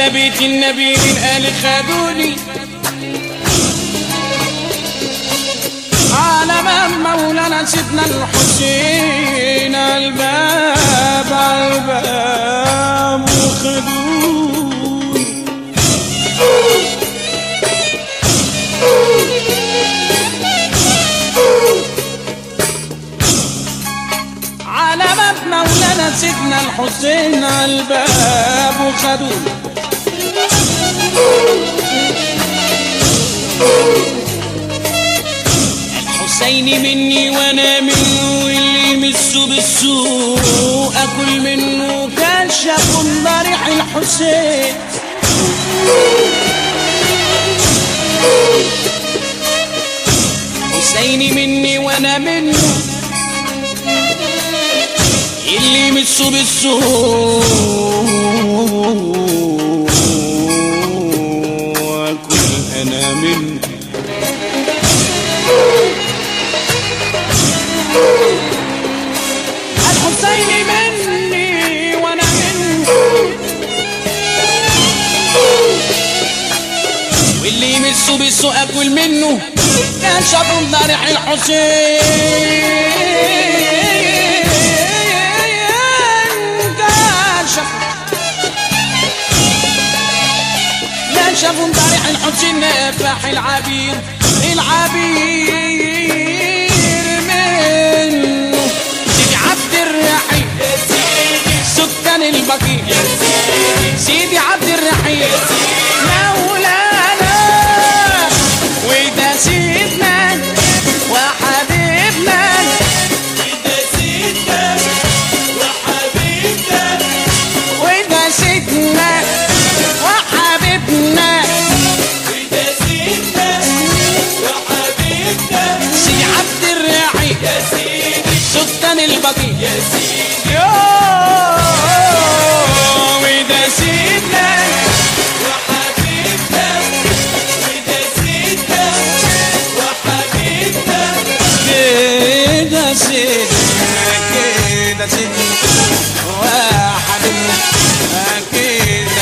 على بيت النبي من آل خدوني على باب مولانا سيدنا الحسين الباب الباب وخدوني على باب مولانا سيدنا الحسين الباب وخدوني الحسين مني وانا منه واللي يمسه بالسوء اكل منه كشف ضريح الحسين حسيني مني وانا منه اللي يمسه بالسوء واكل انا منه الحسين مني وانا منه واللي يمسه بالسوء اكل منه كان شاب ضارح الحسين كان شاب كان شاب ضارح الحسين نفاح العبير العبير منه سيدي عبد الرحيم سكان البقيع سيدي عبد الرحيم مولانا وده سيدنا وحبيبنا وده سيدنا وحبيبنا سيدي عبد الرحيم سلطان البقيع يو وده سيدنا كده سيدنا كده سيدنا وحبيبنا كده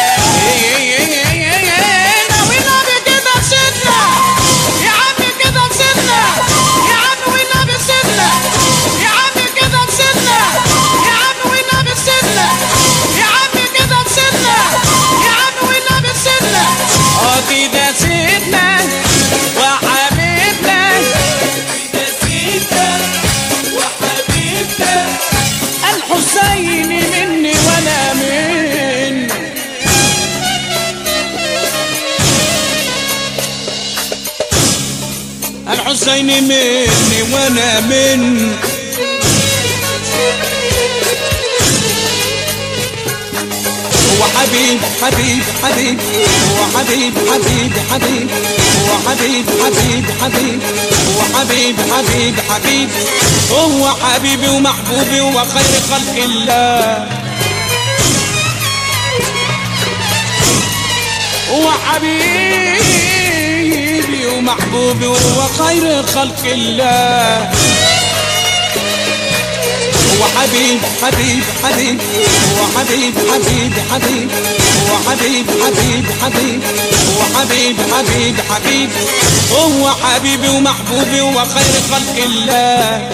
سيدنا والنبي كده سيدنا يا عم كده سيدنا يا عم والنبي سيدنا يا عم كده سيدنا يا عم والنبي سيدنا يا عم كده سيدنا يا عم والنبي سيدنا اه كده سيدنا وحبيبنا الحسين مني وانا من الحسين مني وانا من هو حبيب حبيب حبيب هو حبيب حبيب حبيب هو حبيب حبيب حبيب هو حبيب حبيب حبيب هو حبيبي ومحبوبي وخير خلق الله هو حبيبي ومحبوبي وهو خير خلق الله هو حبيب حبيب حبيب هو حبيب حبيب حبيب هو حبيب حبيب حبيب هو حبيب حبيب حبيب هو حبيبي ومحبوبي وخير خلق الله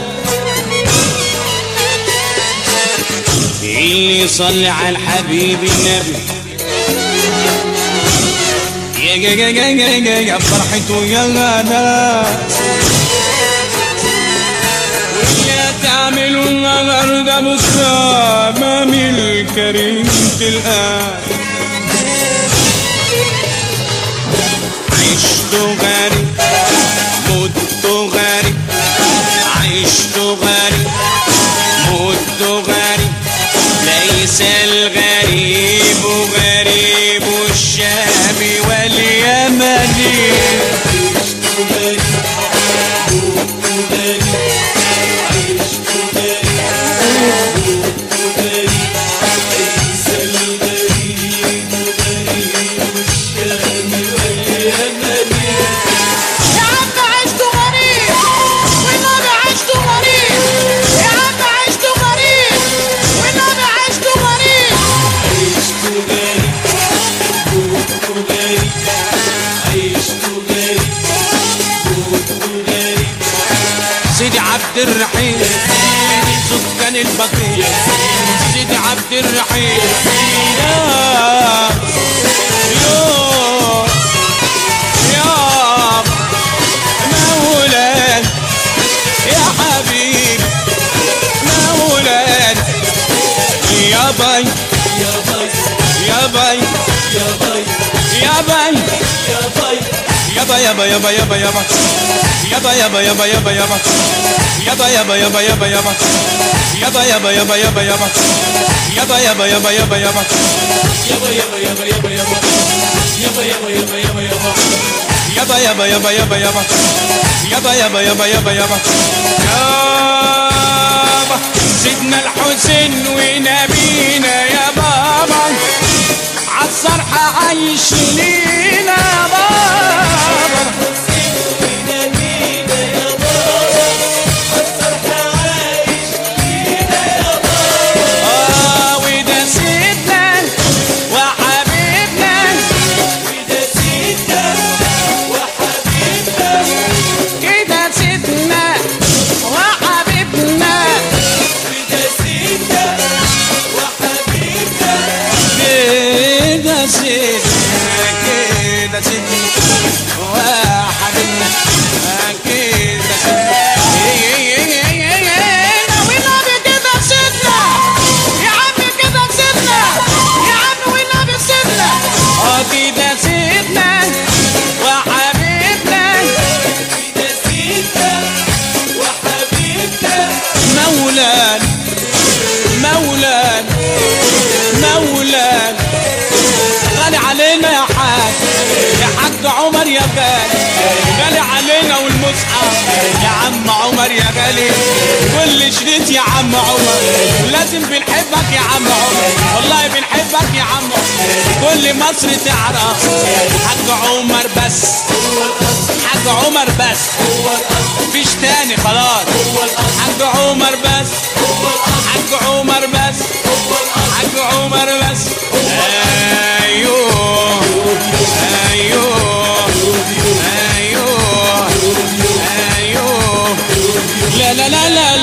اللي يصلي على الحبيب النبي يا يا يا يا يا يا يا فرحته يا ناس ولا تعملوا النهارده بالسلام الكريم الآن عشت غريب مت غريب عشت غريب مت غريب ليس الغريب غريب الشام واليمن يا عم عشت غريب والنبي عشت غريب يا عم عشت غريب والنبي عشت غريب الرحيم سكان البقيع سيدي عبد الرحيم يا يا يا مولانا يا حبيب مولانا يا باي يا باي يا باي يا باي يا باي يا باي Yaba yaba yaba yaba yaba Yaba yaba yaba yaba yaba Yaba yaba yaba yaba yaba Yaba yaba yaba yaba yaba Yaba yaba yaba yaba yaba yaba yaba yaba yaba yaba yaba yaba yaba yaba yaba Yaba yaba yaba yaba yaba Yaba yaba yaba yaba yaba Yaba سيدنا الحسين ونبينا يا بابا عالصرحة عايش لينا يا بابا نبينا يا بابا الصرحة عايش فينا يا بابا آه وده سيدنا وحبيبنا وده سيدنا وحبيبنا كده سيدنا وحبيبنا وده سيدنا وحبيبنا كده سيدنا كده سيدنا وحبيبنا كده سيدنا والنبي كده سيدنا يا عم كده سيدنا يا عم والنبي سيدنا اه كده سيدنا وحبيبنا وده سيدنا وحبيبنا مولان مولان مولان غالي علينا يا حاج يا حاج عمر يا غالي غالي علينا والمصحف يا عم عمر يا غالي كل شريط يا عم عمر لازم بنحبك يا عم عمر والله بنحبك يا عم عمر كل مصر تعرف حاج عمر بس حاج عمر بس مفيش تاني خلاص حاج عمر بس حاج عمر بس حاج عمر بس ايوه ايوه ايوه ايوه لا لا لا لا